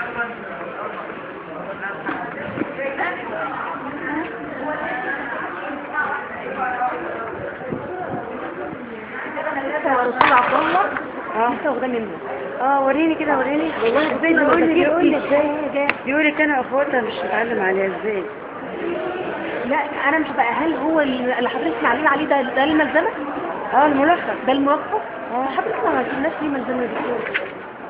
رسول عبد الله اه واخده منه اه وريني كده وريني والله ازاي بيقول لي بيقول لي ازاي ده بيقول لك انا اخواتها مش متعلم عليها ازاي لا انا مش بقى هل هو اللي اللي حضرتك معلين عليه ده ده الملزمه اه الملخص ده الملخص اه حضرتك ما عملتلناش ليه ملزمه يا دكتور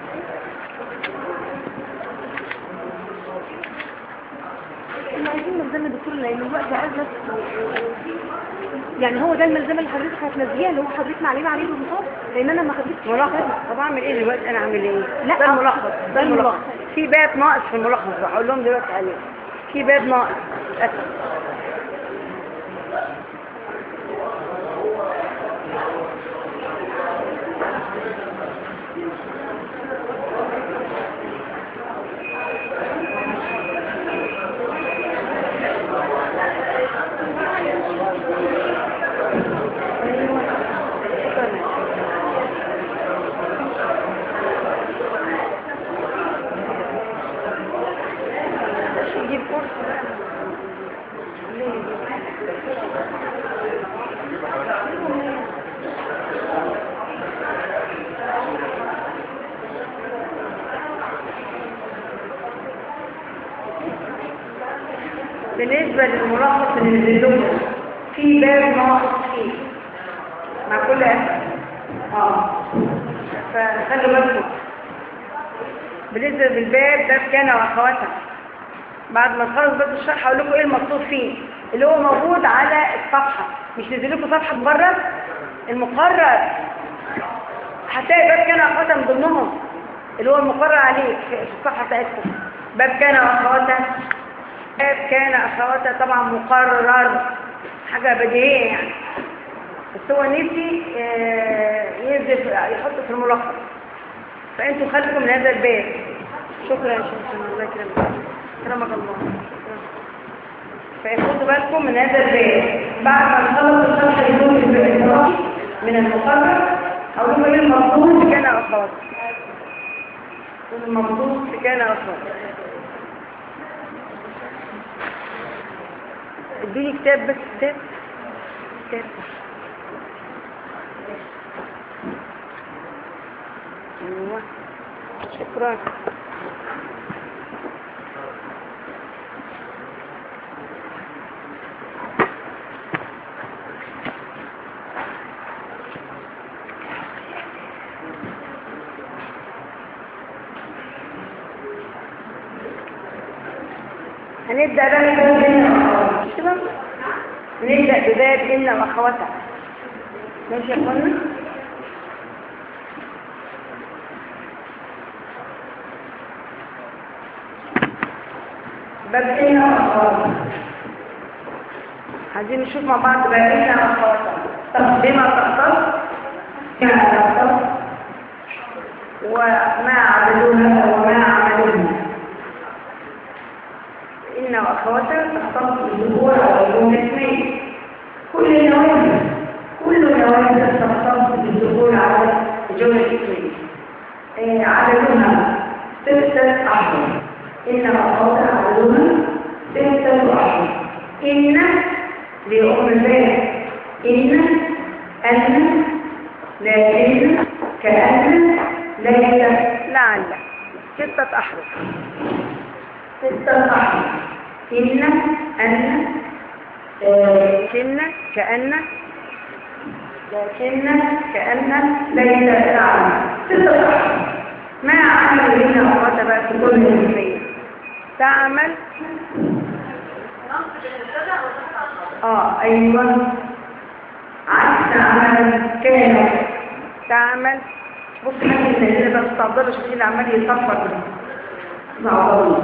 احنا عايزين ملزمه يا دكتور لان الوقت عايز ناس يعني هو ده الملزمه اللي حضرتك هتنزليها اللي هو حضرتك معلين عليه بالمصاب لان انا ما خدتش ملخص طب اعمل ايه دلوقتي انا اعمل ايه لا، ده آه، الملخص ده ده الملخص الملخص. في باب ناقص في الملخص بقى اقول لهم دلوقتي عليه في باب ناقص للاسف يجيب كرسي بقى. بالنسبة للملخص اللي نزلوه في باب ناقص فيه مع كل أسف اه فخلوا بالكم بالنسبة للباب باب كان وأخواتها بعد ما نخلص باب الشرح هقول لكم ايه المقصود فيه اللي هو موجود على الصفحة مش نزل لكم صفحة مقرر المقرر هتلاقي باب كان وأخواتها من ضمنهم اللي هو المقرر عليه في في الصفحة بتاعتكم باب كان وأخواتها باب كان أخواتها طبعا مقرر حاجة بديهية يعني بس هو نفسي آه، ينزل يحطه في الملخص فانتوا خليكم من هذا الباب شكرا يا شيخ الله يكرمك كرمك الله فخدوا بالكم من هذا الباب بعد ما نخلص الشرح يكون الإدراكي من المقرر أو لكم ايه المفروض كان أخوات المفروض كان أخوات اديني كتاب بس كتاب كتاب ايوه شكرا هنبدأ بقى بباب إن وأخواتها كده نبدأ بباب إن وأخواتها ماشي يا اخوانا باب إن وأخواتها عايزين نشوف مع بعض باب إن وأخواتها طب بما تختص كما تختص وما عملوها وما عملوها إن وأخواتها تختص بالذكور أو الأم الاثنين كل نوازل كل نوازل تختص بالذكور على الجملة الاثنين آه، عددها ستة أشهر إن وأخواتها عددها ستة أشهر إن لأم البيت إن أن لكن كأن ليس لعل ستة أحرف ستة أحرف إن أن آه، كن كأن لكن كأن ليس لعل ستة أحرف ما عمل هنا أخوات بقى في كل المثلية تعمل اه ايوه عكس عمل كان تعمل بص حاجه اللي بس تفضلوا شوفي اللي عمال يصفر ده مع بعض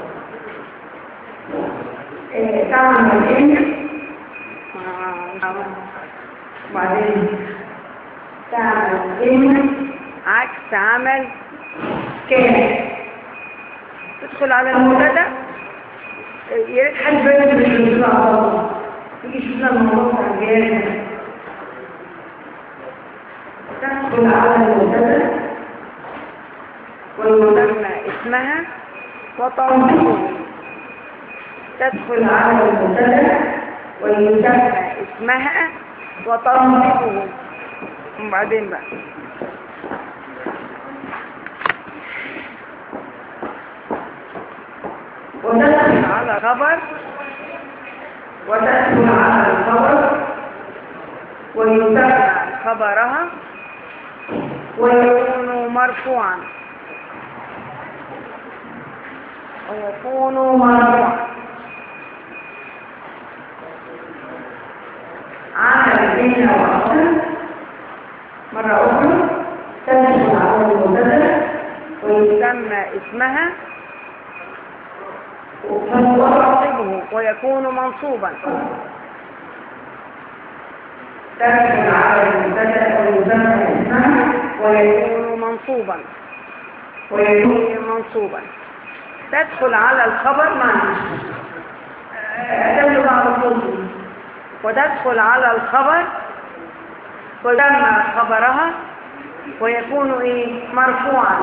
إيه، تعمل ان وبعدين تعمل ان عكس عمل كان تدخل على المبتدا يا ريت حد بس مش بيطلع بره يجي يشوف لنا الموضوع بتاع الجهاز تدخل على المبتدا والمسمى اسمها وتنصبه تدخل على المبتدا ويسمى اسمها وتنصبه وبعدين بقى وتدخل على خبر وتدخل على الخبر ويسمى خبرها ويكون ويكون مرفوعا ويكون مرفوعا عمل بين وأصل مرة أخرى تدخل على المبتدا ويسمى يسمى اسمها وتنصب وتنصبه ويكون منصوبا تدخل على المبتدا ويسمى اسمها ويكون يكون منصوبا ويكون منصوبا تدخل على الخبر معنا أدل بعض الصوت وتدخل على الخبر ويسمى خبرها ويكون ايه مرفوعا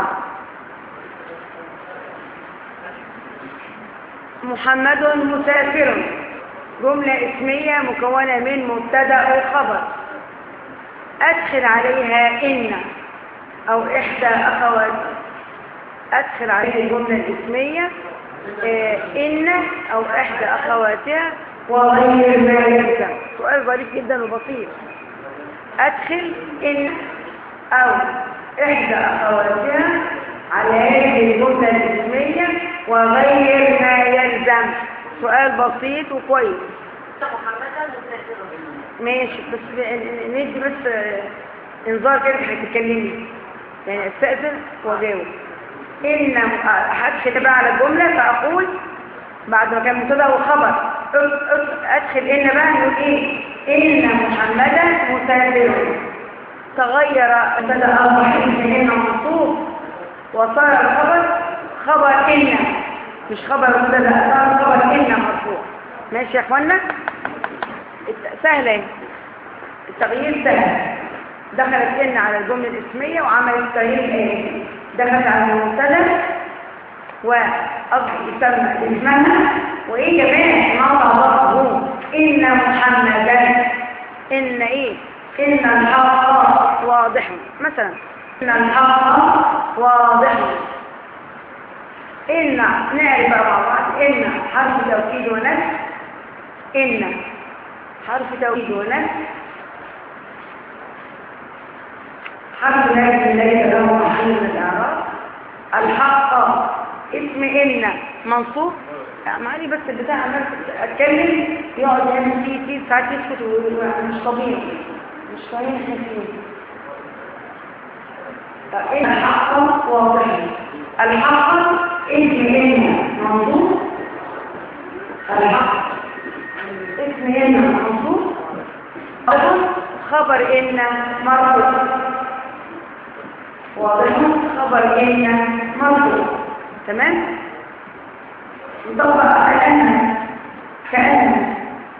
محمد مسافر جملة اسمية مكونة من مبتدأ وخبر أدخل عليها إن أو إحدى أخوات أدخل عليها الجملة الاسمية آه، إن أو إحدى أخواتها وغير ما يلزم سؤال ظريف جدا وبسيط أدخل إن أو إحدى أخواتها على هذه الجملة الاسمية وغير ما يلزم سؤال بسيط وكويس ماشي بس ن- ندي بس آه، انذار كده انك هتتكلمي يعني استأذن واجاوب ان آه، هدخل بقى على الجملة فاقول بعد ما كان مبتدا وخبر أد- أد- ادخل ان بقى نقول ايه ان محمدا مسافر تغير ابتدا اصبح اسم ان منصوب وصار الخبر خبر ان مش خبر مبتدا صار خبر ان مرفوع ماشي يا اخوانا الت- سهله اهي. التغيير سهل دخلت ان على الجمله الاسميه وعملت تغيير الايه دخلت على المبتدا وأصبح يسمى اسمها وإيه كمان نقطع ضغطه إن محمدا إن إيه إن الحق واضح مثلا إن الحق واضح إن نعرف بقى مع بعض إن حرف توكيد ونفس إن حرف توكيد ونفس حرف نفس ليس له محل من الإعراب الحق اسم إن منصوب يعني معلي بس البتاع عمال اتكلم يقعد يعمل فيه فيه ساعات يسكت ويقول مش طبيعي مش فاهم احنا فين فإن الحق واضح الحق اسم إن منصوب الحق اسم إن منصوب خبر إن مرفوع واضح خبر إن مرفوع تمام نطبق كأن كأن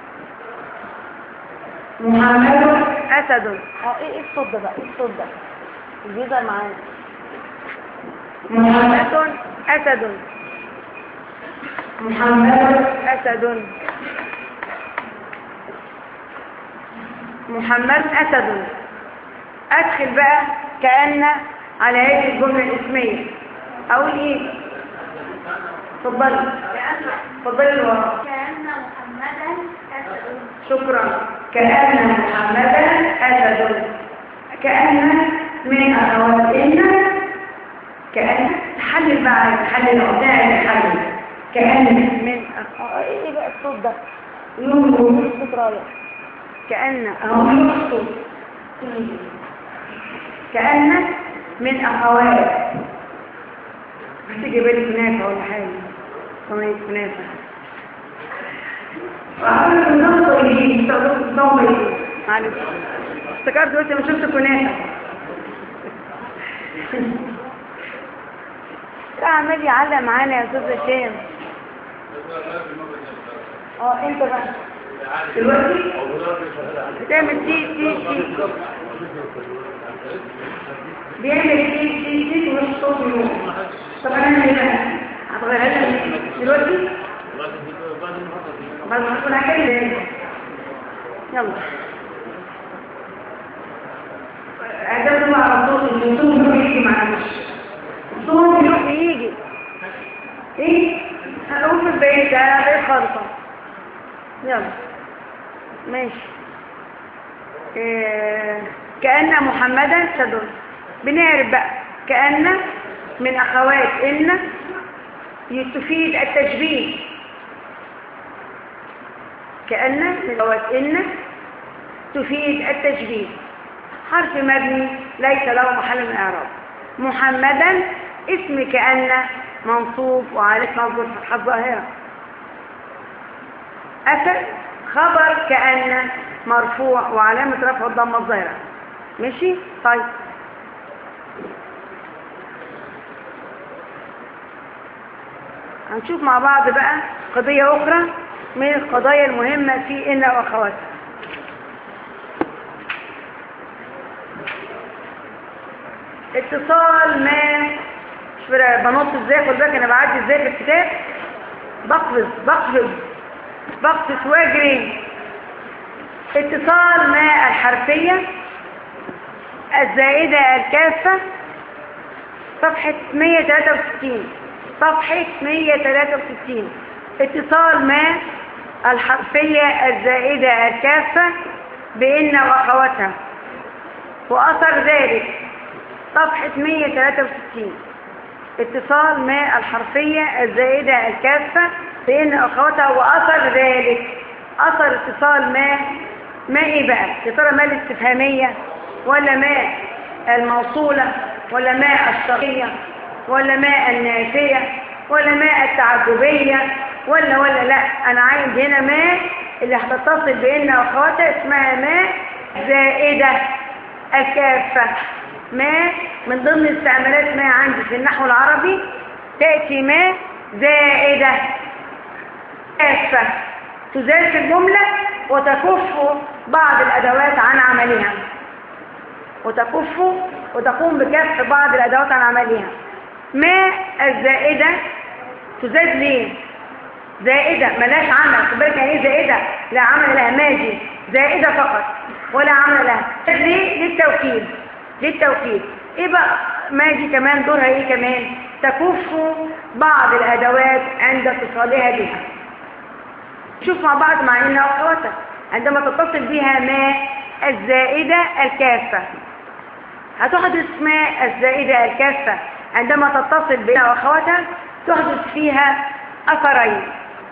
محمد أسد اه ايه ايه الصوت ده بقى ايه الصوت ده اللي بيظهر معانا محمد أسد محمد أسد محمد أسد أدخل بقى كأن على هذه الجملة الاسمية أقول إيه اتفضلي اتفضلي لورا كأن محمدا أسد شكرا كأن محمدا أسد كأن من أخوات إن كأن تحلل بقى تحلل عداء تحلل كأن من أخ... آه، إيه بقى الصوت ده يوم الصوت رايح كأن أهو الصوت كأن من أخوات هتيجي بالي كنافة ولا حاجة صينية كنافة وعملت النصر اللي يستخدموا في الصوم معلش افتكرت قلت ما شفت كنافة ده عمال يعلق معانا يا استاذ هشام اه انت بقى دلوقتي بتعمل تي تي تي بيعمل تي تي تي ومش صوت يوم طب انا هنا هتغير لك دلوقتي بعد ما نقول هكلم يلا اعداد مع الصوت الصوت بيروح يجي معنا الصوت بيروح يجي ايه هنقول في البيت ده ايه خالصة يلا ماشي إيه. كأن محمدا تدل بنعرف بقى كأن من أخوات إن تفيد التشبيه كأن من أخوات إن تفيد التشبيه حرف مبني ليس له محل من إعراب محمدا اسم كأن منصوب وعليه منصوب فتحة الظاهرة أثر خبر كأن مرفوع وعلامة رفع الضمة الظاهرة ماشي طيب هنشوف مع بعض بقى قضية أخرى من القضايا المهمة في إن وأخواتها اتصال ما مش بنط ازاي خد بالك انا بعدي ازاي في الكتاب بقفز بقفز بقفز واجري اتصال ما الحرفية الزائدة الكافة صفحة 163 صفحة 163 اتصال ما الحرفية الزائدة الكافة بإن وأخواتها وأثر ذلك صفحة 163 اتصال ما الحرفية الزائدة الكافة بإن أخواتها وأثر ذلك أثر اتصال ما ما إيه بقى يا ترى ما الاستفهامية ولا ما الموصولة ولا ما الشرطية ولا ما النافية ولا ما التعجبية ولا ولا لا أنا عايز هنا ما اللي هتتصل بإن أخواتها اسمها ما زائدة الكافة ما من ضمن استعمالات ما عندي في النحو العربي تأتي ما زائدة كافة تزال في الجملة وتكف بعض الأدوات عن عملها وتكف وتقوم بكف بعض الأدوات عن عملها ما الزائدة تزاد ليه زائدة ملاش عمل خد بالك يعني ايه زائدة لا عمل لها ماجي زائدة فقط ولا عمل لها ليه للتوكيد للتوكيد ايه بقى ماجي كمان دورها ايه كمان تكف بعض الادوات عند اتصالها بها شوف مع بعض مع انها اخواتها عندما تتصل بها ما الزائدة الكافة هتحدث ما الزائدة الكافة عندما تتصل بها واخواتها تحدث فيها اثرين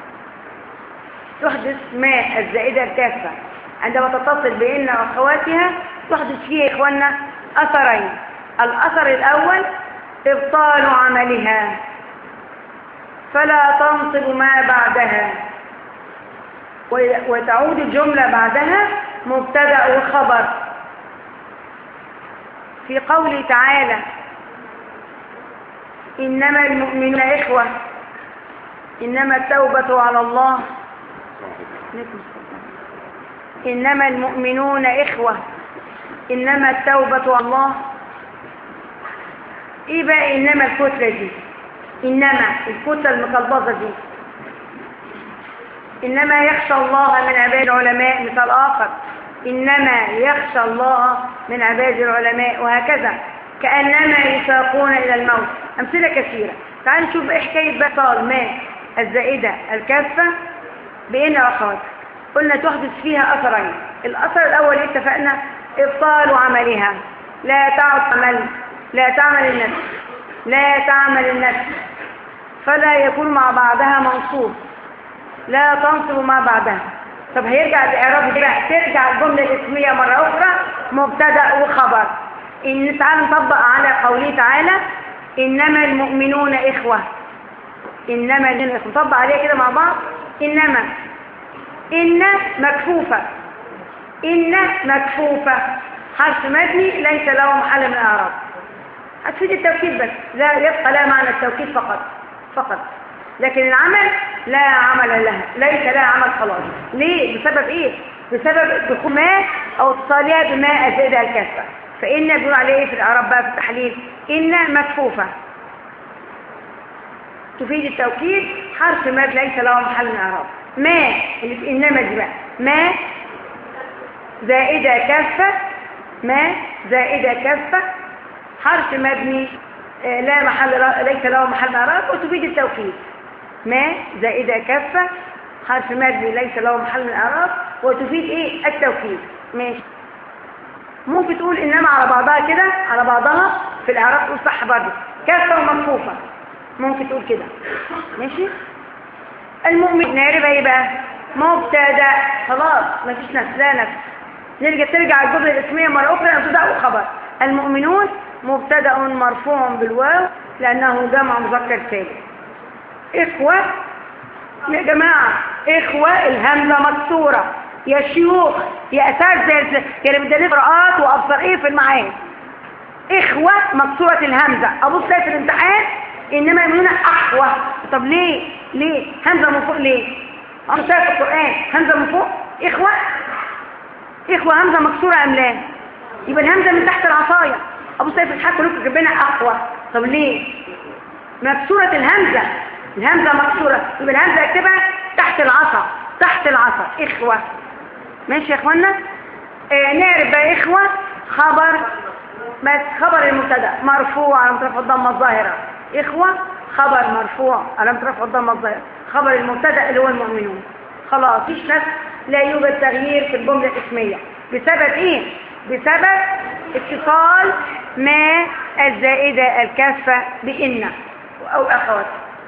تحدث ما الزائدة الكافة عندما تتصل بإن واخواتها تحدث فيها يا إخوانا أثرين الأثر الأول إبطال عملها فلا تنصب ما بعدها وتعود الجملة بعدها مبتدأ وخبر في قوله تعالى إنما المؤمنون إخوة إنما التوبة على الله إنما المؤمنون إخوة إنما التوبة على الله إيه بقى إنما الكتلة دي إنما الكتلة المقلبظة دي إنما يخشى الله من عباد العلماء مثال آخر إنما يخشى الله من عباد العلماء وهكذا كأنما يساقون إلى الموت أمثلة كثيرة تعالوا نشوف إيه حكاية بطال ما الزائدة الكافة بإن أخوات قلنا تحدث فيها أثرين الأثر الأول اتفقنا إبطال عملها لا تعد عمل لا تعمل النفس لا تعمل النفس فلا يكون مع بعضها منصوب لا تنصب مع بعضها طب هيرجع الإعراب دي بقى ترجع الجملة الاسمية مرة أخرى مبتدأ وخبر إن تعالى نطبق على قوله تعالى إنما المؤمنون إخوة إنما المؤمنون نطبق عليها كده مع بعض إنما إن مكفوفة إن مكفوفة حرف مبني ليس له محل من الإعراب هتفيد التوكيد بس لا يبقى لا معنى التوكيد فقط فقط لكن العمل لا عمل لها ليس لها عمل خلاص ليه بسبب ايه بسبب دخول ما او اتصالها بما الزائد الكافه فان بيقول عليه ايه في الاعراب بقى في التحليل ان مكفوفه تفيد التوكيد حرف مد ليس له محل من اعراب ما اللي في انما دي بقى ما زائدة كفة ما زائدة كفة حرف مبني آه، لا محل ليس له محل من اعراب وتفيد التوكيد ما زائدة كفة حرف مبني ليس له محل من الاعراب وتفيد ايه التوكيد ماشي ممكن تقول انما على بعضها كده على بعضها في الاعراب تقول صح برضه كفة ومكفوفة ممكن تقول كده ماشي المؤمن نعرفها ايه بقى مبتدا خلاص مفيش نفس لا نفس نرجع ترجع الجمله الاسميه مره اخرى مبتدا وخبر المؤمنون مبتدا مرفوع بالواو لانه جمع مذكر سالم اخوه يا جماعه اخوه الهمزه مكسوره يا شيوخ يا اساتذه يا اللي بدنا قراءات وابصر ايه في المعاني اخوه مكسوره الهمزه ابص في الامتحان انما يقولون اخوه طب ليه ليه همزه من فوق ليه انا شايف القران همزه من فوق اخوه اخوه همزه مكسوره ام لا يبقى الهمزه من تحت العصايه ابو سيف الحق لك جبنا اخوه طب ليه مكسوره الهمزه الهمزه مكسوره يبقى الهمزه اكتبها تحت العصا تحت العصا اخوه ماشي يا اخوانا آه نعرف بقى اخوه خبر بس خبر المبتدا مرفوع على رفع الضمه الظاهره اخوه خبر مرفوع على رفع الضمه الظاهره خبر المبتدا اللي هو المؤمنون خلاص مفيش نفس لا يوجد تغيير في الجمله الاسميه بسبب ايه بسبب اتصال ما الزائده الكافه بان او اخوات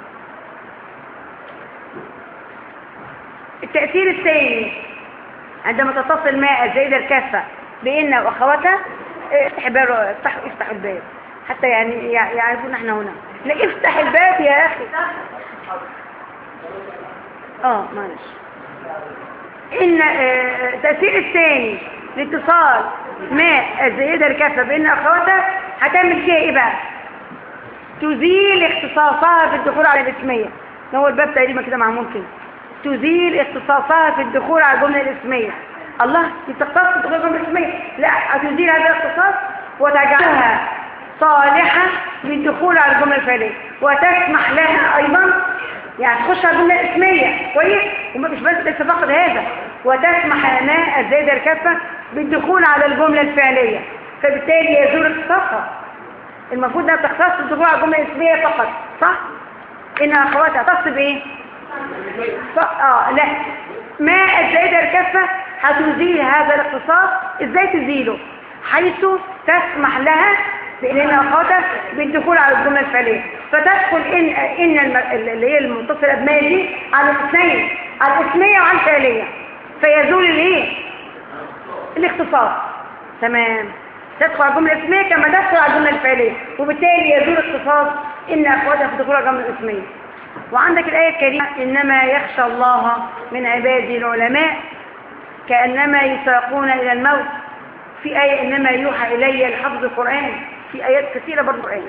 التاثير الثاني عندما تتصل ما الزائده الكافه بان واخواتها افتح الباب افتح افتح الباب حتى يعني يعرفون احنا هنا لا افتح الباب يا اخي اه معلش ان آه، التأثير الثاني لاتصال ما الزائدة الكافة بين اخواتها هتعمل فيها ايه بقى تزيل اختصاصها في الدخول على الاسمية ده هو الباب تقريبا كده معمول كده تزيل اختصاصها في الدخول على الجملة الاسمية الله تختص في الدخول على الجملة الاسمية لا هتزيل هذا الاختصاص وتجعلها صالحة للدخول على الجملة الفعلية وتسمح لها أيضا يعني تخش على الجملة الاسمية كويس ومش بس لسه فقط هذا وتسمح لنا الزائدة الكافة بالدخول على الجملة الفعلية فبالتالي يزول اختصاصها المفروض انها تختص الدخول على الجملة الاسمية فقط صح؟ إن أخواتها تختص بإيه؟ صح اه لا ما الزائدة الكافة هتزيل هذا الاختصاص ازاي تزيله؟ حيث تسمح لها بان اخواتها بالدخول على الجمله الفعليه فتدخل ان ان الم... اللي هي المتصله بما دي على الاثنين على الاسميه وعلى الفعليه فيزول الايه الاختصاص تمام تدخل على الجمله الاسميه كما تدخل على الجمله الفعليه وبالتالي يزول اختصاص ان اخواتها في الدخول على الجمله الاسميه وعندك الايه الكريمه انما يخشى الله من عباده العلماء كانما يساقون الى الموت في آية إنما يوحى إلي الحفظ القرآن في آيات كثيرة برضو القرآن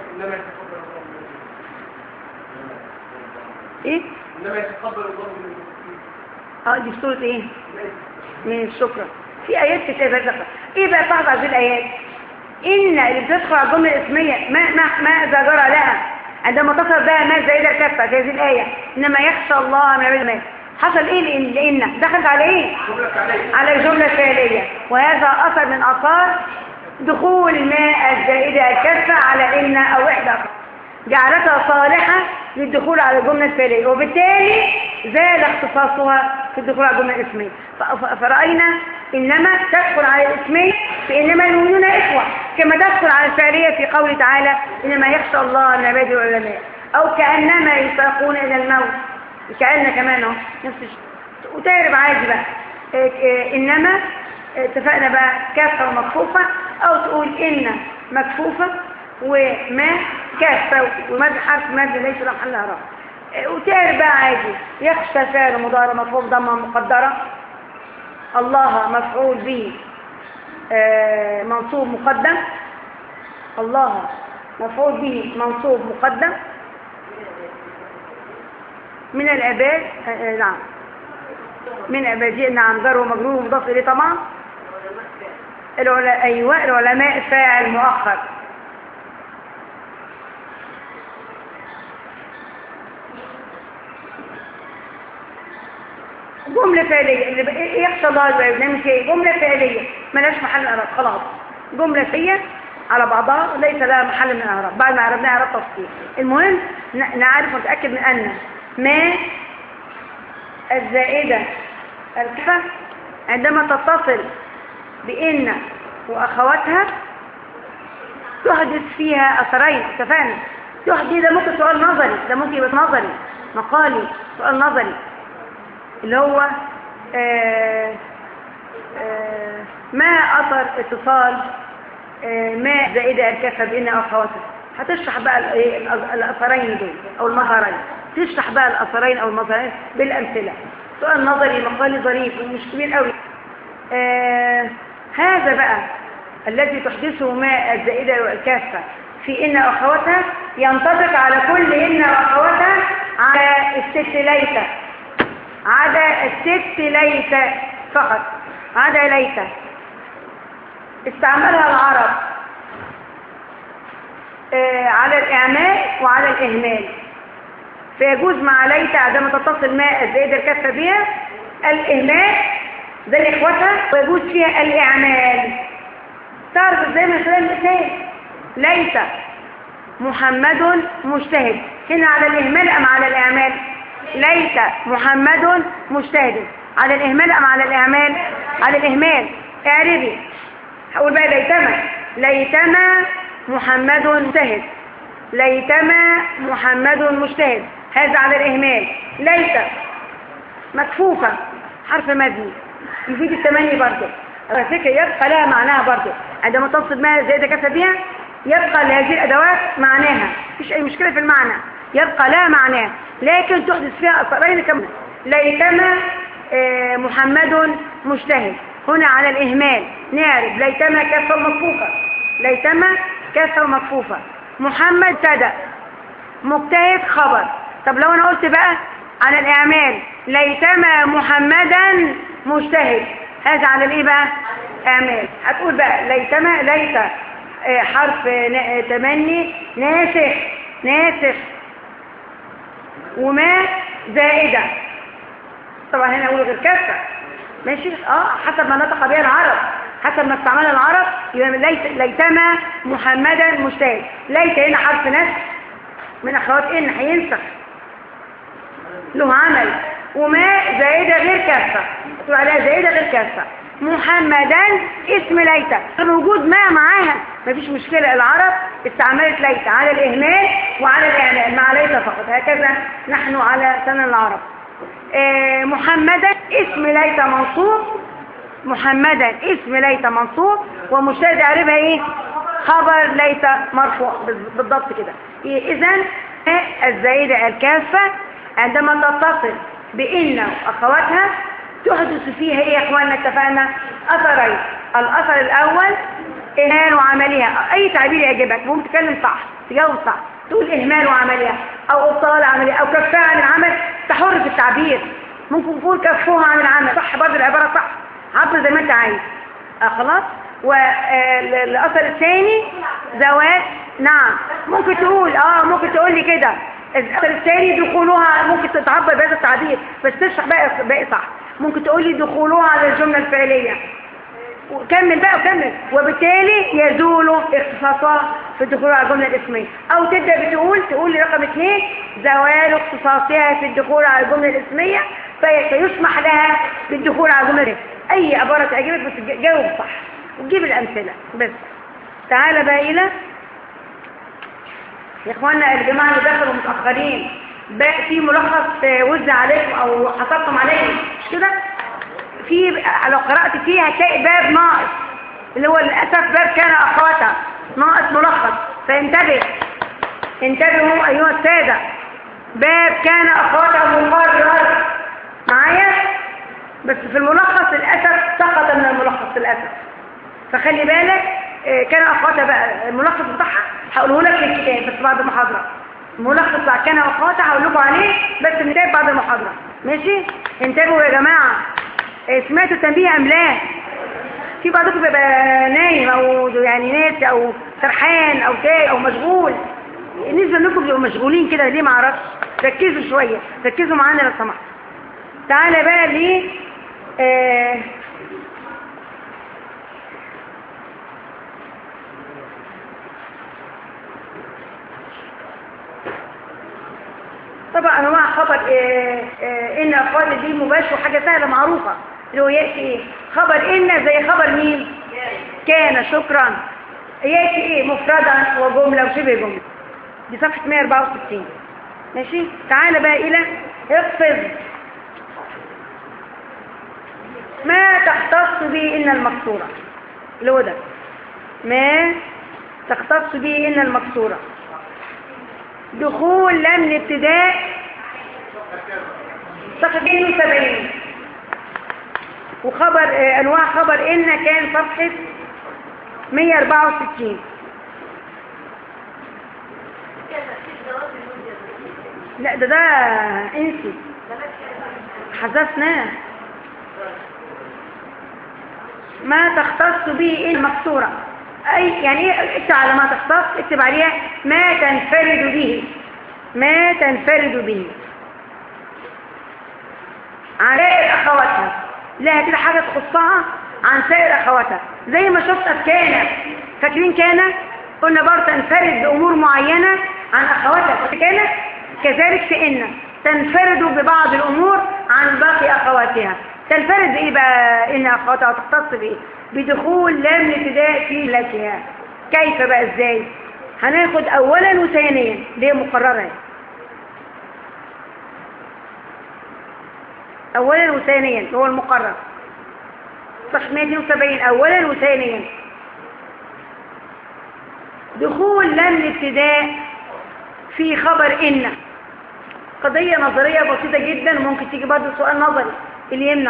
إيه؟ إنما يتقبل الله من اه دي في سورة إيه؟ من شكرا في آيات كثيرة ذكر إيه بقى تحفظ هذه الآيات؟ إن اللي بتدخل على الجملة الاسمية ما ما ما زجر لها عندما تصل بها ما زائدة الكفة في هذه الآية إنما يخشى الله من عباد المال حصل إيه لإن لإن دخلت على إيه؟ جملة فعلية على الجملة الفعلية وهذا أثر من أثار دخول ماء الزائدة الكافة على إن أو إحدى جعلتها صالحة للدخول على الجملة الفعلية وبالتالي زال اختصاصها في الدخول على الجملة الاسمية ف- ف- فرأينا إنما تدخل على الاسمية فإنما المؤمنون إخوة كما تدخل على الفعلية في قوله تعالى إنما يخشى الله من عباده العلماء أو كأنما يساقون إلى الموت كأن كمان اهو نفس الشيء وتعرف عادي بقى إيه إيه إنما إيه اتفقنا بقى كافة ومكفوفة أو تقول إن مكفوفة وما كافة ومد حرف مد ليس له محل إعراب إيه وتعرف بقى عادي يخشى فعل مضارع مفعول ضمة مقدرة الله مفعول به آه، منصوب مقدم الله مفعول به منصوب مقدم من العباد آه، آه، نعم من عبادية نعم جر ومجرور ومضاف إليه طبعا العلا... أيوة العلماء فاعل مؤخر جملة فعلية اللي بقى- إيه يخشى الله يبقى بنعمل فيها إيه؟ جملة فعلية ملهاش محل إعراب خلاص جملة فية على بعضها ليس لها محل من الإعراب بعد ما عرفناها إعراب تفصيل المهم ن- نعرف ونتأكد من أن ما الزائدة الكفة عندما تتصل بإن وأخواتها تحدث فيها أثرين اتفقنا تحدث ده ممكن سؤال نظري ده ممكن يبقى نظري مقالي سؤال نظري اللي هو آه آه ما أثر اتصال آه ما زائدة الكافة بإن أخواتها هتشرح بقى ال- إيه الأ- الأثرين دول أو المظهرين تشرح بقى الأثرين أو المظهرين بالأمثلة سؤال نظري مقالي ظريف ومش كبير قوي آه هذا بقى الذي تحدثه ما الزائدة والكافة في إن أخواتها ينطبق على كل إن أخواتها على الست ليت عدا الست ليت فقط عدا ليت استعملها العرب آه على الإعمال وعلى الإهمال فيجوز مع ليت عندما تتصل ماء الزائدة الكافة بها الإهمال زي إخواتها ويجوز فيها الإعمال تعرف ازاي من خلال المثال ليس محمد مجتهد هنا على الإهمال أم على الإعمال ليس محمد مجتهد على الإهمال أم على الإعمال على الإهمال اعربي هقول بقى ليتما ليتما محمد مجتهد ليتما محمد مجتهد هذا على الإهمال ليت مكفوفة حرف مبني يفيد التمني برضه على فكرة يبقى لها معناها برضه عندما تصل ما زائدة كفى بها يبقى لهذه الأدوات معناها مفيش أي مشكلة في المعنى يبقى لها معناه لكن تحدث فيها أثرين كمان ليتما آه، محمد مجتهد هنا على الإهمال نعرف ليتما كفة مكفوفة ليتما كفة مكفوفة محمد صدق مجتهد خبر طب لو انا قلت بقى على الاعمال ليتما محمدا مجتهد هذا على الايه بقى اعمال هتقول بقى ليتما ليت آه، حرف نا- تمني ناسخ ناسخ وما زائدة طبعا هنا اقول غير كافة ماشي اه حسب ما نطق بها العرب حسب ما استعملها العرب يبقى ليت ليتما محمدا مجتهد ليت هنا حرف نسخ من اخوات ان هينسخ له عمل وما زائدة غير كافة تقول عليها زائدة غير كافة محمدا اسم ليت وجود ما معاها مفيش مشكلة العرب استعملت ليت على الإهمال وعلى الإعلان مع ليت فقط هكذا نحن على سنة العرب آه، محمدا اسم ليت منصوب محمدا اسم ليت منصوب ومشتهد عربها ايه خبر ليت مرفوع بالضبط كده اذا الزائدة الكافة عندما تتصل بإن أخواتها تحدث فيها ايه يا اخواننا اتفقنا اثرين الاثر الاول اهمال عملها اي تعبير يعجبك ممكن تتكلم صح تجاوب صح تقول اهمال عملها او ابطال عملها او كفها عن العمل تحر في التعبير ممكن تقول كفوها عن العمل صح برضه العبارة صح عبر زي ما انت عايز آه خلاص والاثر الثاني زواج نعم ممكن تقول اه ممكن تقول لي كده الاثر الثاني دخولها ممكن تتعبر بهذا التعبير بس تشرح باقي باقي صح ممكن تقول لي دخولها على الجملة الفعلية وكمل بقى وكمل وبالتالي يزول اختصاصها في الدخول على الجملة الاسمية او تبدأ بتقول تقول لي رقم اثنين زوال اختصاصها في الدخول على الجملة الاسمية في- فيسمح لها بالدخول على الجملة الاسمية اي عبارة تعجبك بس جاوب صح وتجيب الامثلة بس تعال بقى الى يا اخوانا الجماعة اللي دخلوا متأخرين بقى في ملخص آه، وزع عليكم او حصلتم عليكم مش كده في لو قرأت فيه هتلاقي باب ناقص اللي هو للأسف باب كان أخواتها ناقص ملخص فانتبه انتبهوا أيها السادة باب كان أخواتها مقرر معايا بس في الملخص للأسف سقط من الملخص للأسف فخلي بالك آه، كان أخواتها بقى الملخص بتاعها هقوله لك في الكتاب بس بعد المحاضرة الملخص بتاع كان أخواتها هقول لكم عليه بس الكتاب بعد المحاضرة ماشي انتبهوا يا جماعة آه، سمعتوا التنبيه أم لا في بعضكم بيبقى نايم أو يعني ناسي أو سرحان أو تايه أو مشغول بالنسبة لكم بيبقوا مشغولين كده ليه ما اعرفش ركزوا شوية ركزوا معانا لو سمحتوا تعالى بقى ل آه طبعا انواع خبر آه آه ان افراد دي مباشر وحاجه سهله معروفه اللي هو ياتي ايه خبر ان زي خبر مين كان شكرا ياتي ايه مفردا وجمله وشبه جمله دي صفحه 164 ماشي تعالى بقى الى احفظ ما تختص به ان المكسوره اللي هو ده ما تختص به ان المكسوره دخول لم الابتداء صفحة 72 وخبر آه، انواع خبر ان كان صفحة 164 لا ده ده انسي حذفناه ما تختص به ان مكسوره اي يعني ايه اكتب على ما تختص اكتب عليها ما تنفرد به ما تنفرد به عن سائر اخواتها لها كده حاجه تخصها عن سائر اخواتها زي ما شفنا في كان فاكرين كان قلنا برضه تنفرد بامور معينه عن اخواتها كان كذلك في ان تنفرد ببعض الامور عن باقي اخواتها تنفرد بايه بقى ان اخواتها وتختص بايه بدخول لام الابتداء في ملكها كيف بقى ازاي هناخد اولا وثانيا اللي هي مقرره اولا وثانيا هو المقرر صح 172 اولا وثانيا دخول لام الابتداء في خبر ان قضية نظرية بسيطة جدا وممكن تيجي برضه سؤال نظري اللي يمنع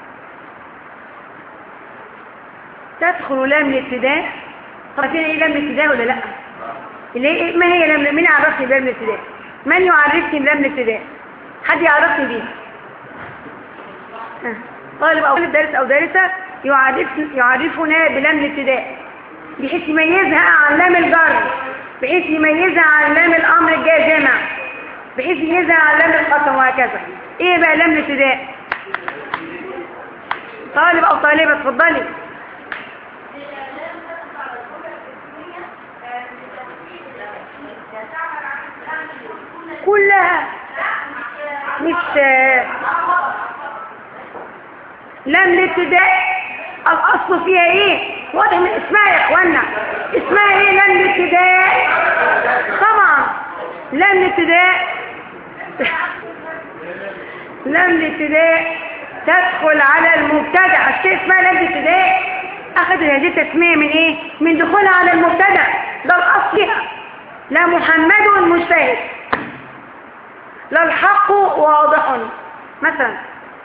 تدخل لام الابتداء عارفين ايه لام الابتداء ولا لا اللي هي ما هي لام مين يعرفني بلام الابتداء من يعرفني بلام الابتداء حد يعرفني بيه ها. طالب او طالب دارس او دارسة يعرف يعرفنا بلام الابتداء بحيث يميزها عن لام الجر بحيث يميزها عن لام الامر الجازمة بحيث يميزها عن لام القسم وهكذا ايه بقى لام الابتداء طالب او طالبة اتفضلي كلها مش لم الابتداء الاصل فيها ايه واضح من اسمها يا اخوانا اسمها ايه لم الابتداء طبعا لم الابتداء لم الابتداء تدخل على المبتدا الشيء اسمها لم الابتداء اخذ هذه التسميه من ايه من دخولها على المبتدا ده الاصل فيها لا محمد مجتهد لا الحق واضح مثلا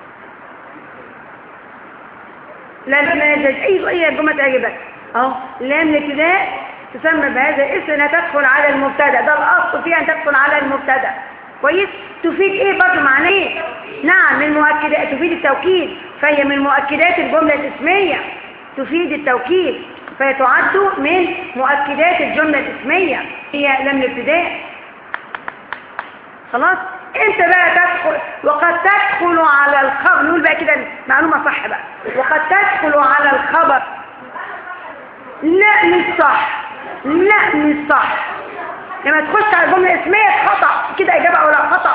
لا ما يجوز اي اي جمله تعجبك اهو لام الابتداء تسمى بهذا الاسم انها تدخل على المبتدا ده الاصل فيها ان تدخل على المبتدا كويس تفيد ايه برضه معناه ايه نعم من مؤكدات تفيد التوكيد فهي من مؤكدات الجمله الاسميه تفيد التوكيد فهي تعد من مؤكدات الجمله الاسميه هي لام الابتداء خلاص انت بقى تدخل وقد تدخل على الخبر نقول بقى كده معلومة صح بقى وقد تدخل على الخبر لا مش صح لا مش صح لما تخش على الجملة اسمية خطأ كده إجابة ولا خطأ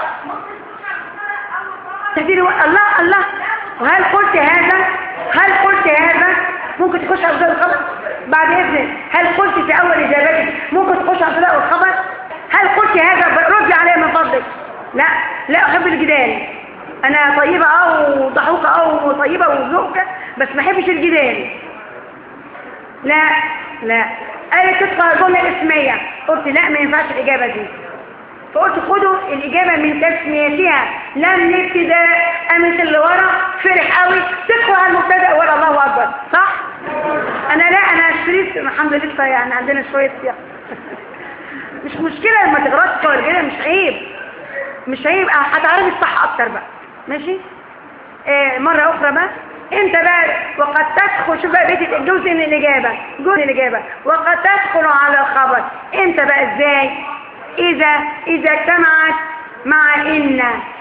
تدير الله الله وهل قلت هذا هل قلت هذا ممكن تخش على بداية الخبر بعد إذن هل قلت في أول إجابتك ممكن تخش على بداية الخبر هل قلت هذا ردي علي من فضلك لا لا احب الجدال انا طيبة او ضحوكة او طيبة وذوقة بس ما احبش الجدال لا لا قالت تدخل الجملة الاسمية قلت لا ما ينفعش الاجابة دي فقلت خدوا الاجابة من تسميتها لم الابتداء قامت اللي ورا فرح قوي تدخل على المبتدا ورا الله اكبر صح انا لا انا اشتريت الحمد لله يعني عندنا شوية مش مشكلة لما تغلطش في الرجاله مش عيب مش عيب هتعرفي الصح اكتر بقى ماشي آه مرة اخرى بقى انت بقى وقد تدخل شوف بقى بيت جزء من الاجابة جزء من الاجابة وقد تدخل على الخبر انت بقى ازاي اذا اذا اجتمعت مع ان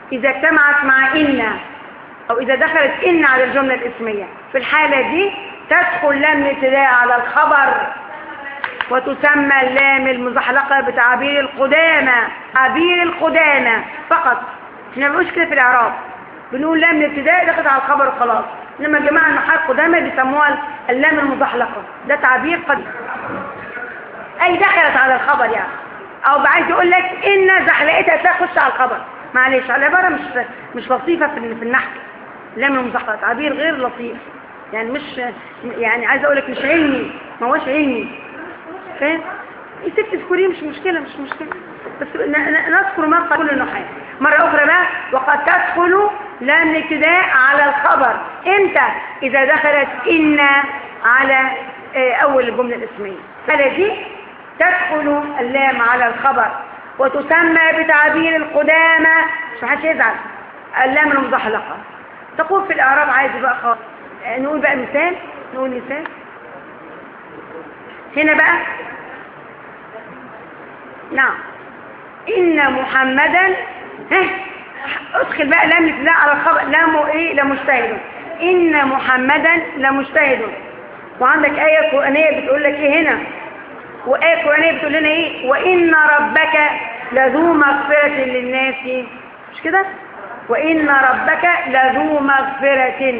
إذا اجتمعت مع إن أو إذا دخلت إن على الجملة الاسمية في الحالة دي تدخل لام الابتداء على الخبر وتسمى اللام المزحلقة بتعبير القدامى تعبير القدامى فقط احنا بنقولش كده في الإعراب بنقول لام الابتداء دخلت على الخبر وخلاص إنما الجماعة النحاة القدامى بيسموها اللام المزحلقة ده تعبير قديم أي دخلت على الخبر يعني أو عايز يقول لك إن زحلقتها تخش على الخبر معلش العبارة مش مش لطيفة في في النحو لام المزحلقة تعبير غير لطيف يعني مش يعني عايز اقول لك مش علمي ما هوش علمي فاهم يا ست اذكريه مش مشكله مش مشكله بس ن- ن- نذكر ما قال كل النحاة مرة أخرى بقى وقد تدخل لام الابتداء على الخبر امتى إذا دخلت إن على آه، أول الجملة الاسمية الحالة دي تدخل اللام على الخبر وتسمى بتعبير القدامى مش محدش يزعل اللام المزحلقة تقول في الإعراب عادي بقى خالص آه، نقول بقى مثال نقول مثال هنا بقى نعم إن محمدا ها ادخل بقى لام الابتداء على الخبر لام ايه لمجتهد إن محمدا لمجتهد وعندك آية قرآنية بتقول لك ايه هنا وآية قرآنية بتقول لنا ايه وإن ربك لذو مغفرة للناس مش كده وإن ربك لذو مغفرة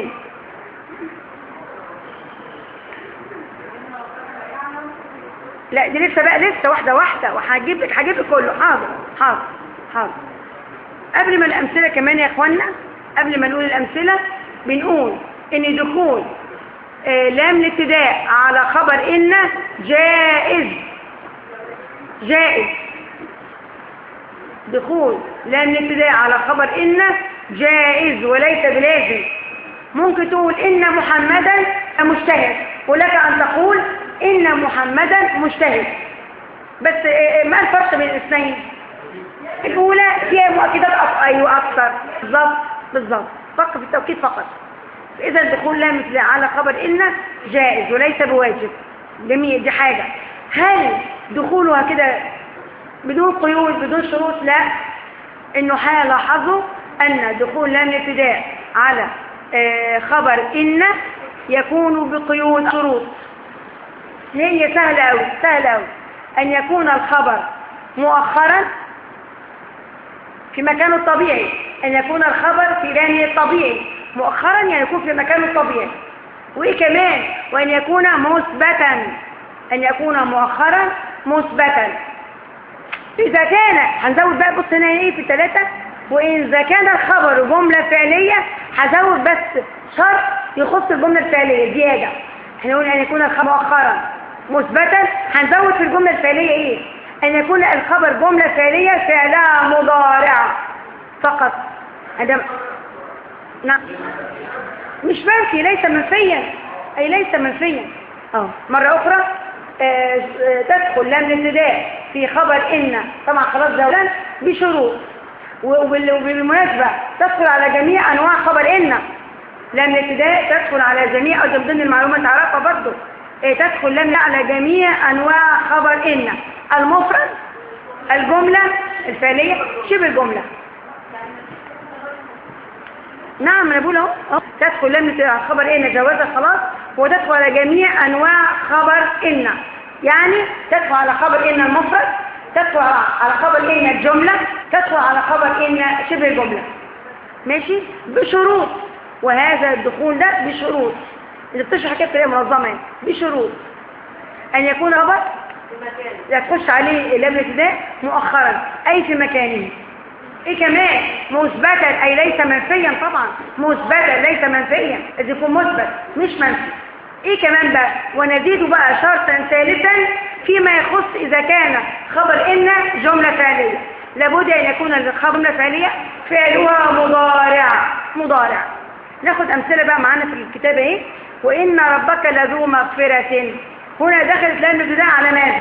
لا دي لسه بقى لسه واحدة واحدة وهجيب لك هجيب لك كله حاضر حاضر حاضر قبل ما الأمثلة كمان يا إخوانا قبل ما نقول الأمثلة بنقول إن دخول آه، لام الابتداء على خبر إن جائز جائز دخول لام الابتداء على خبر إن جائز وليس بلازم ممكن تقول إن محمدا مجتهد ولك أن تقول إن محمدا مجتهد بس آه، آه، ما الفرق بين الاثنين الأولى فيها مؤكدات أك- أيوة أكثر بالظبط بالظبط فقط في التوكيد فقط إذا دخول لام الابتداء على خبر إن جائز وليس بواجب جميل دي حاجة هل دخولها كده بدون قيود بدون شروط لا انه هيلاحظوا ان دخول لام الابتداء على آه، خبر ان يكون بقيود شروط هي سهلة أوي سهلة أوي أن يكون الخبر مؤخرا في مكانه الطبيعي أن يكون الخبر في لامه الطبيعي مؤخرا يعني يكون في مكانه الطبيعي وإيه كمان وأن يكون مثبتا أن يكون مؤخرا مثبتا إذا كان هنزود بقى بص هنا إيه في الثلاثة وإذا كان الخبر جملة فعلية هزود بس شرط يخص الجملة الفعلية زيادة احنا نقول أن يكون الخبر مؤخرا مثبتا هنزود في الجملة الفعلية إيه أن يكون الخبر جملة فعلية فعلها مضارع فقط هذا نعم مش منفي ليس منفيا أي ليس منفيا اه مرة أخرى آه، آه، تدخل لام الابتداء في خبر إن طبعا خلاص زولا بشروط وبال- وبالمناسبة تدخل على جميع أنواع خبر إن لام الابتداء تدخل على جميع أو ضمن المعلومات تعرفها برضه آه، تدخل لام على جميع أنواع خبر إن المفرد الجملة الفعلية شبه الجملة نعم انا بقول اهو أهو. تدخل لم خبر ان جوازها خلاص وتدخل على جميع انواع خبر ان يعني تدخل على خبر ان المفرد تدخل على خبر ان الجملة تدخل على خبر ان شبه الجملة ماشي بشروط وهذا الدخول ده بشروط اللي بتشرح كده بطريقه منظمه يعني بشروط ان يكون خبر لا تخش عليه لم الابتداء مؤخرا اي في مكانه ايه كمان مثبتا اي ليس منفيا طبعا مثبتا ليس منفيا اذا يكون مثبت مش منفي ايه كمان بقى ونزيد بقى شرطا ثالثا فيما يخص اذا كان خبر ان جملة فعلية لابد ان يكون الخبر جملة فعلية فعلها مضارع مضارع ناخد امثلة بقى معانا في الكتاب ايه وان ربك لذو مغفرة هنا دخلت لام الابتداء على ماذا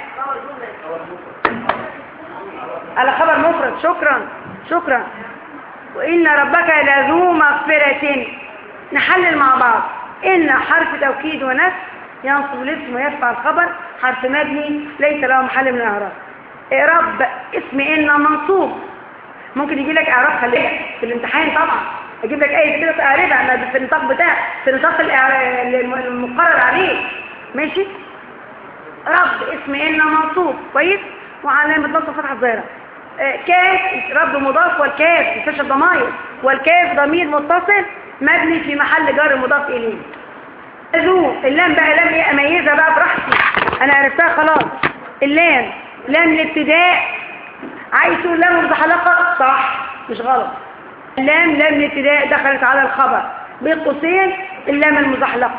على خبر مفرد شكرا شكرا وإن ربك لذو مغفرة نحلل مع بعض إن حرف توكيد ونفس ينصب الاسم ويرفع الخبر حرف مبني ليس له محل من الإعراب رب اسم إن منصوب ممكن يجي لك اعراب خليه في الامتحان طبعا اجيب لك اي كده اعربها ما في النطاق بتاع في نطاق الإعر- الم- المقرر عليه ماشي رب اسم ان منصوب كويس وعلامه نصب فتحه الظاهره آه، كاف رب مضاف والكاف مفيش الضمائر والكاف ضمير متصل مبني في محل جر مضاف اليه ذو اللام بقى لام ايه اميزها بقى براحتي انا عرفتها خلاص اللام لام الابتداء عايز تقول لام متحلقه صح مش غلط اللام لام الابتداء دخلت على الخبر بين قوسين اللام المزحلقه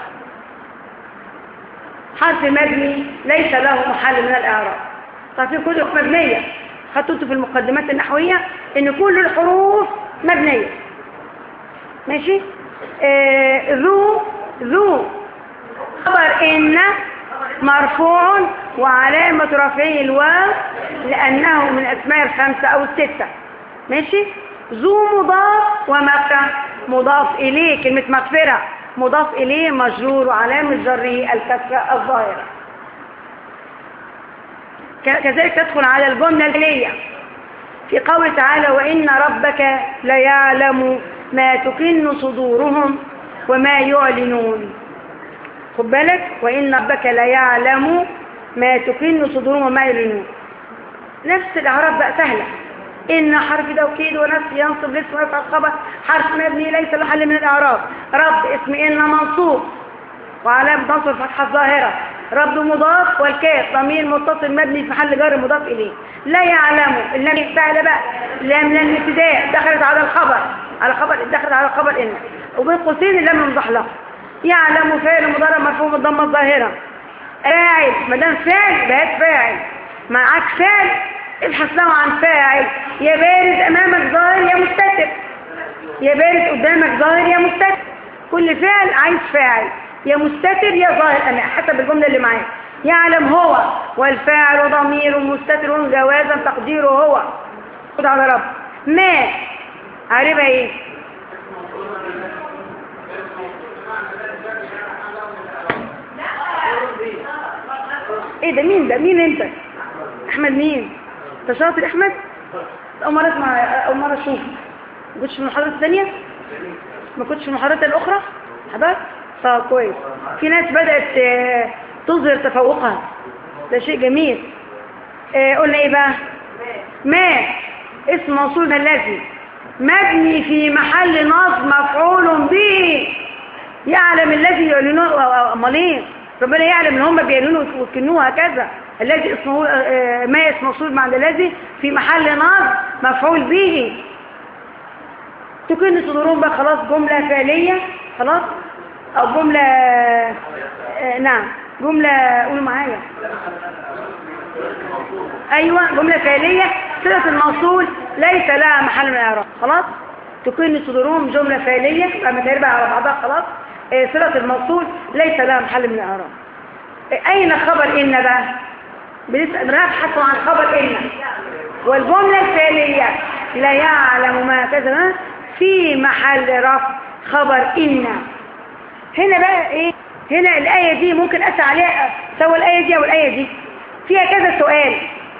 حرف مبني ليس له محل من الاعراب طيب في كل حروف مبنيه خدتوا انتوا في المقدمات النحويه ان كل الحروف مبنيه ماشي آه ذو ذو خبر إن مرفوع وعلامة رفعه الواو لأنه من الأسماء الخمسة أو الستة ماشي ذو مضاف ومغفرة مضاف إليه كلمة مغفرة مضاف إليه مجرور وعلامة جره الكسرة الظاهرة ك- كذلك تدخل على الجملة الفعلية في قوله تعالى وإن ربك ليعلم ما تكن صدورهم وما يعلنون خد بالك وإن ربك ليعلم ما تكن صدورهم وما يعلنون نفس الأعراب بقى سهلة إن حرف توكيد ونفس ينصب الاسم ويرفع الخبر حرف مبني ليس له حل من الأعراب رب اسم إن منصوب وعلامة نصب الفتحة الظاهرة رب مضاف والكاف ضمير متصل مبني في محل جر مضاف إليه لا يعلم اللام فعل بقى لام لام الابتداء دخلت على الخبر على خبر دخلت على خبر إن وبين قوسين اللام المزحلقة يعلم فعل مضارع مرفوع بالضمه الظاهره فاعل ما دام فاعل بقت فاعل معاك فاعل ابحث له عن فاعل يا بارز امامك ظاهر يا مستتر يا بارز قدامك ظاهر يا مستتر كل فعل عايز فاعل يا مستتر يا ظاهر امام حسب الجمله اللي معاك يعلم هو والفاعل ضمير مستتر جوازا تقديره هو خد على رب ما عارفها ايه ايه ده مين ده مين انت احمد مين انت شاطر احمد اول مره اسمع اول مره اشوف ما كنتش في المحاضره الثانيه ما كنتش في المحاضرات الاخرى حضرتك طب كويس في ناس بدات آه، تظهر تفوقها ده شيء جميل آه، قلنا ايه بقى ما اسم موصول الذي مبني في محل نصب مفعول به يعلم الذي يعلنون امال ايه ربنا يعلم ان هم بيعلنوا ويكنوه هكذا الذي اسمه آه، ما اسم موصول مع الذي في محل نصب مفعول به تكن صدورهم بقى خلاص جملة فعلية خلاص او جملة آه، نعم جملة قولوا معايا ايوه جملة فعلية صلة الموصول ليس لها محل من الاعراب خلاص تكن صدورهم جملة فعلية لما تربع على بعضها خلاص آه، صلة الموصول ليس لها محل من الاعراب آه، اين خبر ان بقى بنسأل نبحث عن خبر ان والجملة الفعلية لا يعلم ما كذا في محل رفع خبر ان هنا بقى ايه هنا الآية دي ممكن أسأل عليها سوى الآية دي أو الآية دي فيها كذا سؤال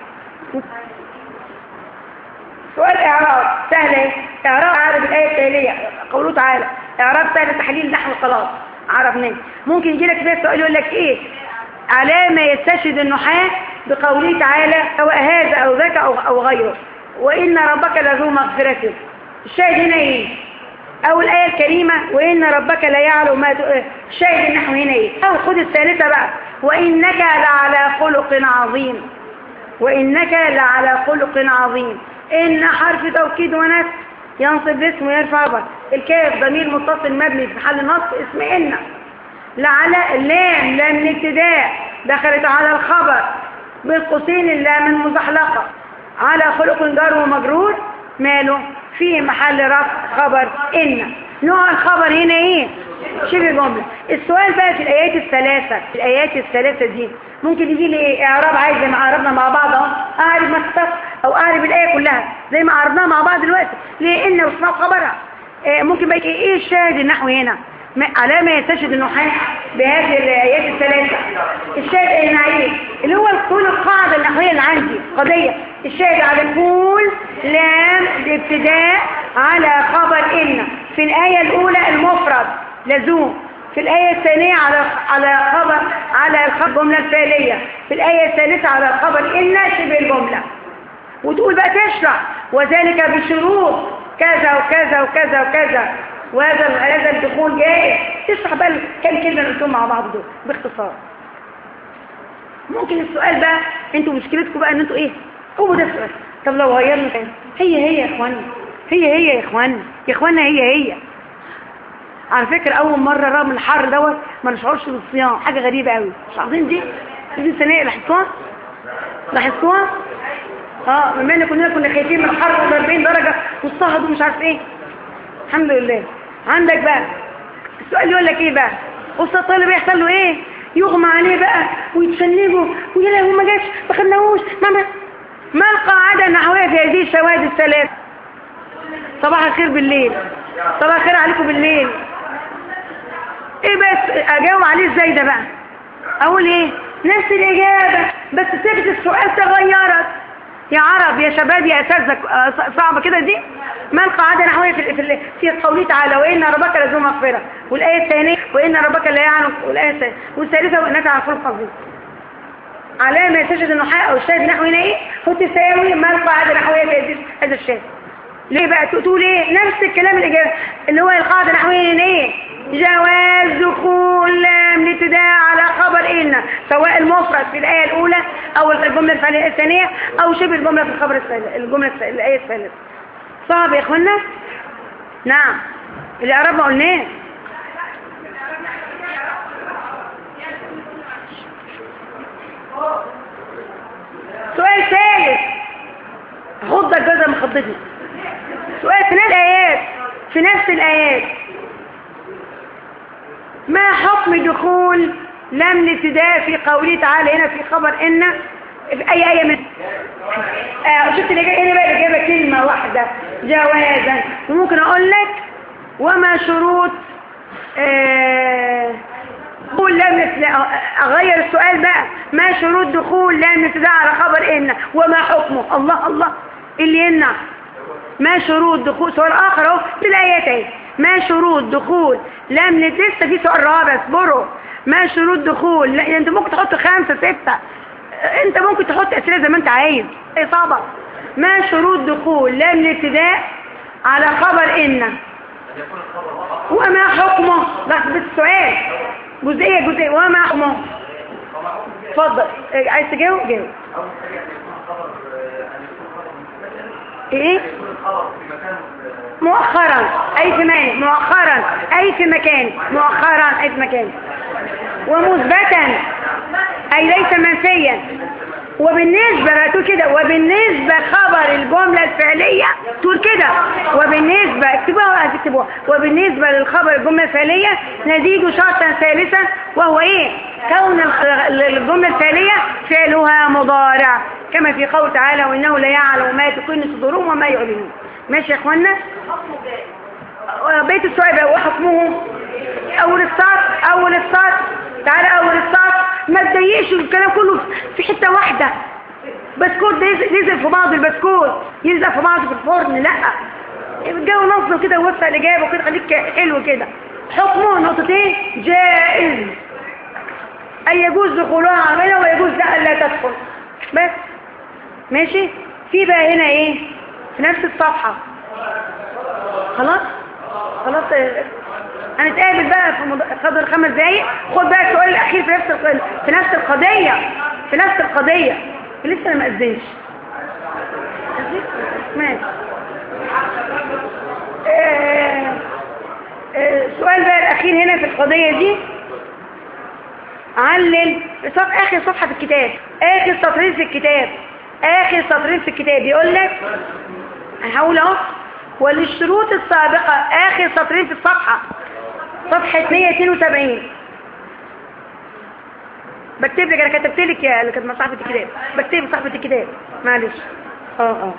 سؤال إعراب سهل ايه إعراب عارف الآية التالية قوله تعالى إعراب سهل تحليل نحو خلاص عرفناه ممكن يجي لك فيها سؤال يقول لك إيه على ما يستشهد النحاة بقوله تعالى سواء هذا أو ذاك أو, أو غيره وإن ربك لذو مغفرة الشاهد هنا إيه أو الآية الكريمة وإن ربك لا يعلم ما ت- الشاهد النحو هنا إيه أو خد الثالثة بقى وإنك لعلى خلق عظيم وإنك لعلى خلق عظيم إن حرف توكيد ونفس ينصب الاسم ويرفع خبر الكاف ضمير متصل مبني في محل نصب اسم إن لعلى اللام لام الابتداء دخلت على الخبر بالقوسين اللام المزحلقة على خلق جار ومجرور ماله في محل رفع خبر إن نوع الخبر هنا ايه شبه جملة السؤال بقى في الآيات الثلاثة الآيات الثلاثة دي ممكن يجي لي ايه اعراب عايز زي ما عربنا مع بعض اهو اعرب ما اختص او اعرب الآية كلها زي ما عربناها مع بعض دلوقتي ليه ان واسمها خبرها إيه ممكن بقى ايه الشاهد النحو هنا ما- على ما يستشهد النحاة بهذه الآيات الثلاثة الشاهد النحوي اللي هو كل القاعدة النحوية اللي عندي قضية الشاهد على الفول لام الابتداء على خبر إن في الآية الأولى المفرد لزوم في الآية الثانية على على خبر على الخبر الجملة الفعلية في الآية الثالثة على الخبر إن شبه الجملة وتقول بقى تشرح وذلك بشروط كذا وكذا وكذا وكذا وهذا هذا الدخول جائز تشرح بقى كم كلمة اللي قلتهم مع بعض دول باختصار ممكن السؤال بقى انتوا مشكلتكم بقى ان انتوا ايه هو ده السؤال طب لو غيرنا تاني هي هي يا اخوانا هي هي يا اخوانا يا اخوانا هي هي على فكرة اول مرة رغم الحر دوت ما نشعرش بالصيام حاجة غريبة قوي مش عارفين دي دي سنة لاحظتوها لاحظتوها اه بما ان كلنا كنا خايفين من الحر 40 درجة والصهد ومش عارف ايه الحمد لله عندك بقى السؤال يقول لك ايه بقى بص الطالب يحصل له ايه يغمى عليه بقى ويتشنجوا ويا لهوي ما جاش ما خدناهوش ما ما ما القاعده النحويه في هذه الشواهد الثلاث صباح الخير بالليل صباح الخير عليكم بالليل ايه بس اجاوب عليه ازاي ده بقى اقول ايه نفس الاجابه بس صيغه السؤال تغيرت يا عرب يا شباب يا اساتذه آه، صعبه كده دي ما القاعده النحويه في في في قوله تعالى وان ربك لذو مغفره والايه الثانيه وان ربك لا يعلم والايه الثانيه والثالثه وانك على خلق عظيم علامه تشهد النحاء او الشاهد نحو هنا ايه هو تساوي ما القاعده النحويه في هذه- هذا الشاهد ليه بقى تقول ايه نفس الكلام الاجابه اللي هو القاعده النحويه هنا ايه جواز دخول لام الابتداء على خبر ان سواء المفرد في الايه الاولى او الجمله الفعليه الثانيه او شبه الجمله في الخبر الثالث الجمله الث- الايه الثالثه صعب يا اخوانا نعم الاعراب ما قلناه سؤال ثالث خد الجزء من خطتي سؤال في نفس الآيات في نفس الآيات ما حكم دخول لم الابتداء في قوله تعالى هنا في خبر إن في أي آية من آه شفت الإجابة هنا بقى الإجابة كلمة واحدة جوازا وممكن أقول لك وما شروط آه قول لم لا أغير السؤال بقى ما شروط دخول لم ابتداء على خبر إن وما حكمه الله الله اللي يمنع ما شروط دخول سؤال آخر اهو في الآيات اهي ما شروط دخول لم لسه في سؤال رابع اصبروا ما شروط دخول لا انت ممكن تحط خمسة ستة انت ممكن تحط اسئله زي ما انت عايز ايه صعبة ما شروط دخول لم الابتداء على خبر ان وما حكمه لحظة السؤال جزئية جزئية وما حكمه اتفضل إيه، عايز تجاوب جاوب ايه مؤخرا اي في مكان مؤخرا اي في مكان مؤخرا اي في مكان ومثبتا اي ليس منفيا وبالنسبة بقى تقول كده وبالنسبة خبر الجملة الفعلية تقول كده وبالنسبة اكتبوها ولا هتكتبوها وبالنسبة للخبر الجملة الفعلية نزيد شرطا ثالثا وهو ايه كون الخ- الجملة الفعلية فعلها مضارع كما في قول تعالى وانه لا يعلم ما تكون صدورهم وما يعلنون ماشي يا اخوانا بيت السؤال بقى وحكمه اول السطر اول السطر تعالى اول السطر ما تضيقش الكلام كله في حته واحده بسكوت ده يز- ينزل في بعض البسكوت يلزق في بعض في الفرن لا الجو نظم كده ووسع الاجابه وكده خليك حلو كده حكمه نقطتين جائز اي يجوز دخولها عملها ويجوز لا لا تدخل بس ماشي في بقى هنا ايه في نفس الصفحه خلاص خلاص آه، هنتقابل بقى في مض... خد خمس دقايق خد بقى السؤال الاخير في نفس الق... في نفس القضيه في نفس القضيه لسه انا ما اذنش ماشي آه، آه، السؤال بقى الاخير هنا في القضيه دي علل صف اخر صفحه في الكتاب اخر سطرين في الكتاب اخر سطرين في الكتاب يقول لك هحاول اهو وللشروط السابقة آخر سطرين في الصفحة صفحة 172 بكتب لك أنا كتبت لك يا اللي كانت مع صاحبة الكتاب بكتب لك صاحبة الكتاب معلش اه اه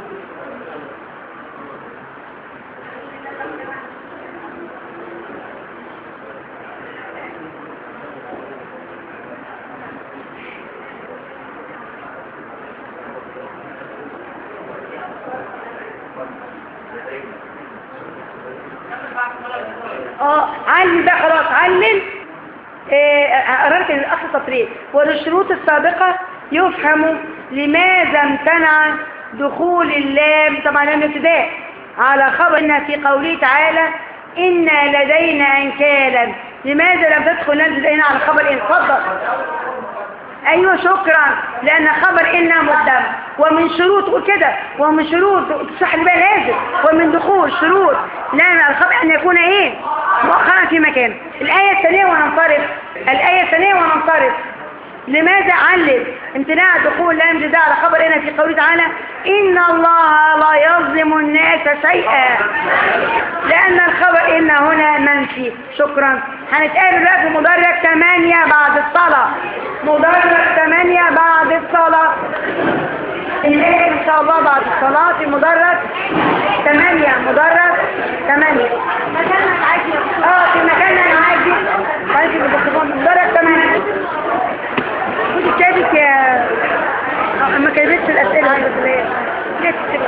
اه علل بقى خلاص علل آه، قررت الاخر سطرين وللشروط السابقة يفهم لماذا امتنع دخول اللام طبعا لام ابتداء على خبرنا في قوله تعالى إنا لدينا أنكالا لماذا لم تدخل لام ابتداء هنا على خبر إن اتفضل ايوه شكرا لان خبر إنا مقدم ومن شروط قول كده ومن شروط صح بقى لازم ومن دخول شروط لان الخبر ان يكون ايه مؤخرا في مكان الايه الثانيه وننصرف الايه الثانيه وننصرف لماذا علل امتناع دخول لا يمجد على خبر هنا في قوله تعالى إن الله لا يظلم الناس شيئا لأن الخبر إن هنا منفي شكرا هنتقابل بقى في مدرج 8 بعد الصلاة مدرج 8 بعد الصلاة الآن إن شاء الله بعد الصلاة في مدرج 8 مدرج 8 مكانك عادي اه في مكاننا عادي طيب في الميكروفون مدرج 8 خدي كتابك يا آه، ما كتبتش الأسئلة بس ليه ليه تكتب؟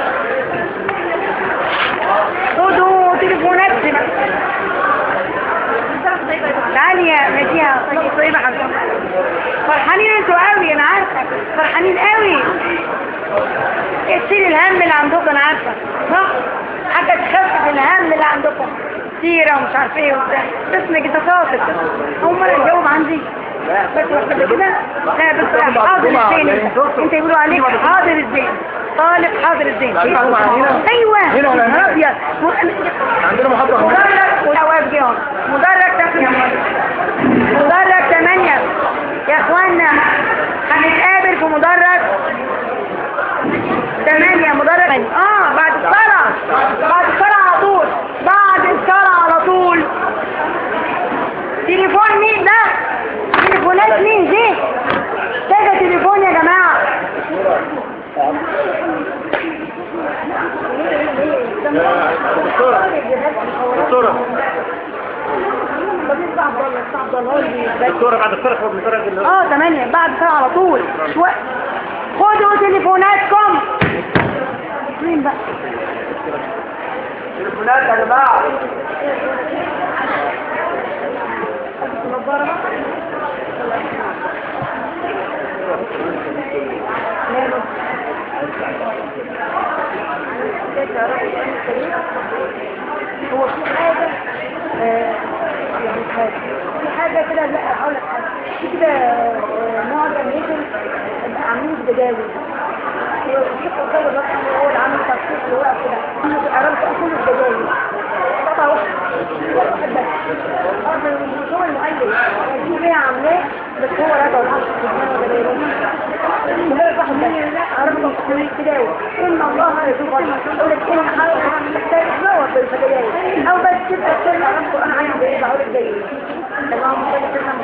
خدوا تليفونات بقى. تعالي يا مديها طيبة حبيبي فرحانين انتوا قوي انا عارفة فرحانين قوي تشيل الهم اللي عندكم انا عارفة صح حاجة تخفف الهم اللي عندكم سيرة ومش عارف ايه وبتاع بس انك انت شاطر اول مرة تجاوب عندي بس واحدة كده لا بس حاضر الزين انت يقولوا عليك حاضر الزين طالب حاضر الزين ايوه هنا ولا هنا؟ نهار ابيض عندنا محاضرة هناك مدرج ولا واقف جيهم مدرج ثمانية مدرج ثمانية يا اخوانا هنتقابل في مدرج ثمانية مدرج اه بعد الصلاة بعد الصلاة على طول بعد الصلاة على طول تليفون مين ده تليفونات مين دي كذا تليفون يا جماعة دكتورة دكتورة دكتورة بعد الصرف وبنترك ال- اه تمانية بعد ساعة على طول شو... خدوا تليفوناتكم مين بقى تليفونات يا جماعة هو في حاجة آه، يعني حاجة في حاجة كده لا هقول لك حاجة في كده آه، نوع جنريشن عاملين بداوي الشيخ قصير الرقم هو اللي عامل تخصيص اللي واقف كده عامل عرفت كل البداوي قطع واحد واحد بس أصلا مش هو المؤلف دي ليه عاملاه بس هو راجع الحق سبحانه وتعالى وهي صاحب ده عرفت كل البداوي إن الله يشوف يقول لك إن حاجة محتاج نور في البداية أو بس تبقى الكلمة عن القرآن عايز إيه بقول لك زي اللهم صل على سيدنا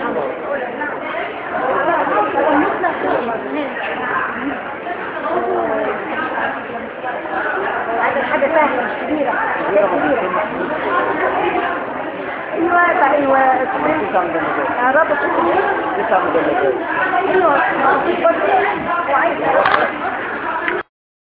محمد هذا حاجة سهلة مش كبيرة حاجات كبيرة ايوه بقى ايوه يا رب ايوه ما فيش بس وعايز